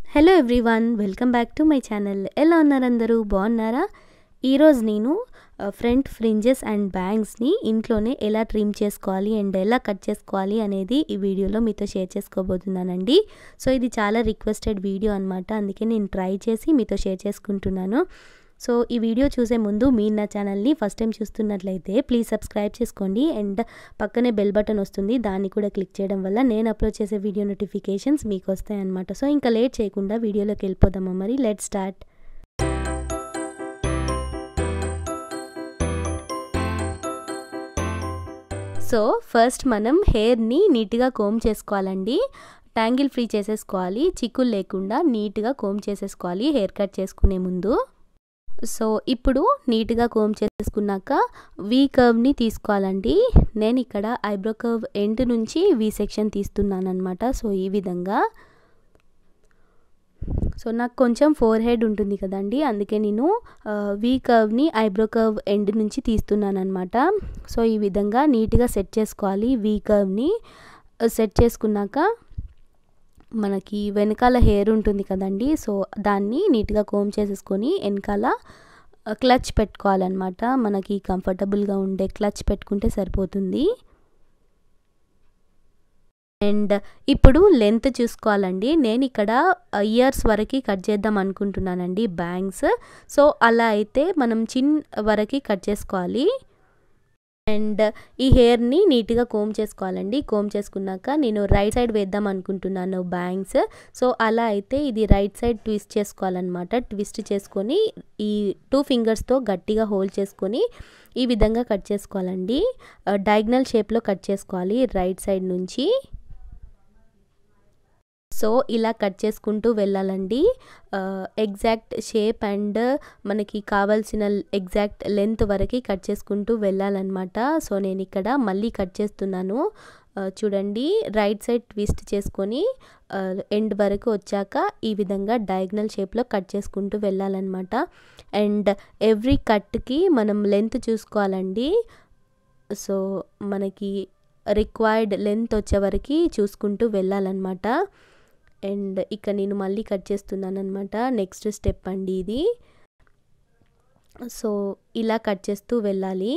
hello everyone welcome back to my channel ఎలా ఉన్నారు అందరూ బాగున్నారా ఈరోజు నేను ఫ్రంట్ ఫ్రింజెస్ అండ్ బ్యాంగ్స్ని ఇంట్లోనే ఎలా ట్రిమ్ చేసుకోవాలి అండ్ ఎలా కట్ చేసుకోవాలి అనేది ఈ వీడియోలో మీతో షేర్ చేసుకోబోతున్నానండి సో ఇది చాలా రిక్వెస్టెడ్ వీడియో అనమాట అందుకే నేను ట్రై చేసి మీతో షేర్ చేసుకుంటున్నాను సో ఈ వీడియో చూసే ముందు మీరు నా ఛానల్ని ఫస్ట్ టైం చూస్తున్నట్లయితే ప్లీజ్ సబ్స్క్రైబ్ చేసుకోండి అండ్ పక్కనే బెల్ బటన్ వస్తుంది దాన్ని కూడా క్లిక్ చేయడం వల్ల నేను అప్లోడ్ చేసే వీడియో నోటిఫికేషన్స్ మీకు వస్తాయి అనమాట సో ఇంకా లేట్ చేయకుండా వీడియోలోకి వెళ్ళిపోదామా మరి లెట్ స్టార్ట్ సో ఫస్ట్ మనం హెయిర్ని నీట్గా కోమ్ చేసుకోవాలండి ట్యాంగిల్ ఫ్రీ చేసేసుకోవాలి చిక్కులు లేకుండా నీట్గా కోమ్ చేసేసుకోవాలి హెయిర్ కట్ చేసుకునే ముందు సో ఇప్పుడు నీట్గా కోమ్ చేసుకున్నాక వీ కర్వ్ని తీసుకోవాలండి నేను ఇక్కడ ఐబ్రో కర్వ్ ఎండ్ నుంచి వీ సెక్షన్ తీస్తున్నాను అనమాట సో ఈ విధంగా సో నాకు కొంచెం ఫోర్ హెడ్ ఉంటుంది కదండి అందుకే నేను వీ కర్వ్ని ఐబ్రో కర్వ్ ఎండ్ నుంచి తీస్తున్నాను అనమాట సో ఈ విధంగా నీట్గా సెట్ చేసుకోవాలి వీ కర్వ్ని సెట్ చేసుకున్నాక మనకి వెనకాల హెయిర్ ఉంటుంది కదండి సో దాన్ని నీట్గా కోమ్ చేసేసుకొని వెనకాల క్లచ్ పెట్టుకోవాలన్నమాట మనకి కంఫర్టబుల్గా ఉండే క్లచ్ పెట్టుకుంటే సరిపోతుంది అండ్ ఇప్పుడు లెంత్ చూసుకోవాలండి నేను ఇక్కడ ఇయర్స్ వరకు కట్ చేద్దాం అనుకుంటున్నానండి బ్యాంగ్స్ సో అలా అయితే మనం చిన్ వరకు కట్ చేసుకోవాలి అండ్ ఈ హెయిర్ని నీట్గా కోమ్ చేసుకోవాలండి కోమ్ చేసుకున్నాక నేను రైట్ సైడ్ వేద్దాం అనుకుంటున్నాను బ్యాంగ్స్ సో అలా అయితే ఇది రైట్ సైడ్ ట్విస్ట్ చేసుకోవాలన్నమాట ట్విస్ట్ చేసుకొని ఈ టూ ఫింగర్స్తో గట్టిగా హోల్డ్ చేసుకొని ఈ విధంగా కట్ చేసుకోవాలండి డయాగ్నల్ షేప్లో కట్ చేసుకోవాలి రైట్ సైడ్ నుంచి సో ఇలా కట్ చేసుకుంటూ వెళ్ళాలండి ఎగ్జాక్ట్ షేప్ అండ్ మనకి కావాల్సిన ఎగ్జాక్ట్ లెంత్ వరకు కట్ చేసుకుంటూ వెళ్ళాలన్నమాట సో నేను ఇక్కడ మళ్ళీ కట్ చేస్తున్నాను చూడండి రైట్ సైడ్ ట్విస్ట్ చేసుకొని ఎండ్ వరకు వచ్చాక ఈ విధంగా డయాగ్నల్ షేప్లో కట్ చేసుకుంటూ వెళ్ళాలన్నమాట అండ్ ఎవ్రీ కట్కి మనం లెంత్ చూసుకోవాలండి సో మనకి రిక్వైర్డ్ లెంత్ వచ్చే వరకు చూసుకుంటూ వెళ్ళాలన్నమాట అండ్ ఇక్కడ నేను మళ్ళీ కట్ చేస్తున్నాను అనమాట నెక్స్ట్ స్టెప్ అండి ఇది సో ఇలా కట్ చేస్తూ వెళ్ళాలి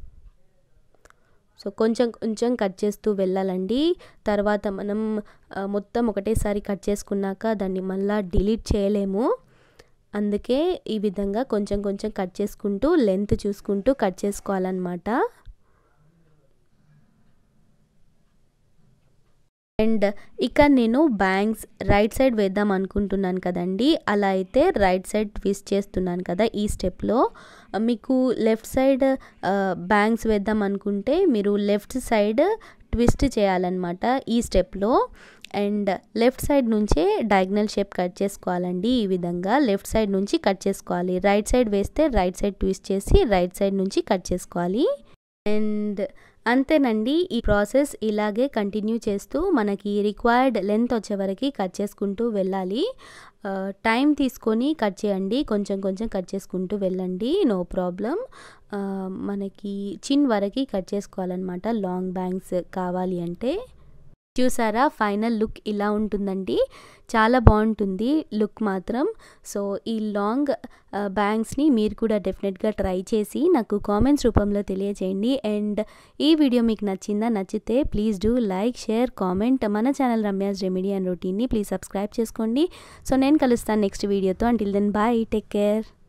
సో కొంచెం కొంచెం కట్ చేస్తూ వెళ్ళాలండి తర్వాత మనం మొత్తం ఒకటేసారి కట్ చేసుకున్నాక దాన్ని మళ్ళీ డిలీట్ చేయలేము అందుకే ఈ విధంగా కొంచెం కొంచెం కట్ చేసుకుంటూ లెంత్ చూసుకుంటూ కట్ చేసుకోవాలన్నమాట అండ్ ఇక్కడ నేను బ్యాంగ్స్ రైట్ సైడ్ వేద్దాం అనుకుంటున్నాను కదండి అలా అయితే రైట్ సైడ్ ట్విస్ట్ చేస్తున్నాను కదా ఈ స్టెప్లో మీకు లెఫ్ట్ సైడ్ బ్యాంగ్స్ వేద్దాం అనుకుంటే మీరు లెఫ్ట్ సైడ్ ట్విస్ట్ చేయాలన్నమాట ఈ స్టెప్లో అండ్ లెఫ్ట్ సైడ్ నుంచే డయాగ్నల్ షేప్ కట్ చేసుకోవాలండి ఈ విధంగా లెఫ్ట్ సైడ్ నుంచి కట్ చేసుకోవాలి రైట్ సైడ్ వేస్తే రైట్ సైడ్ ట్విస్ట్ చేసి రైట్ సైడ్ నుంచి కట్ చేసుకోవాలి అండ్ అంతేనండి ఈ ప్రాసెస్ ఇలాగే కంటిన్యూ చేస్తూ మనకి రిక్వైర్డ్ లెంత్ వచ్చే వరకు కట్ చేసుకుంటూ వెళ్ళాలి టైం తీసుకొని కట్ చేయండి కొంచెం కొంచెం కట్ చేసుకుంటూ వెళ్ళండి నో ప్రాబ్లం మనకి చిన్ వరకు కట్ చేసుకోవాలన్నమాట లాంగ్ బ్యాంగ్స్ కావాలి అంటే చూసారా ఫైనల్ లుక్ ఇలా ఉంటుందండి చాలా బాగుంటుంది లుక్ మాత్రం సో ఈ లాంగ్ బ్యాంగ్స్ని మీరు కూడా డెఫినెట్గా ట్రై చేసి నాకు కామెంట్స్ రూపంలో తెలియజేయండి అండ్ ఈ వీడియో మీకు నచ్చిందా నచ్చితే please do like share comment మన ఛానల్ రమ్యాస్ రెమెడీ అండ్ రొటీన్ని ప్లీజ్ సబ్స్క్రైబ్ చేసుకోండి సో నేను కలుస్తాను నెక్స్ట్ వీడియోతో until then bye take care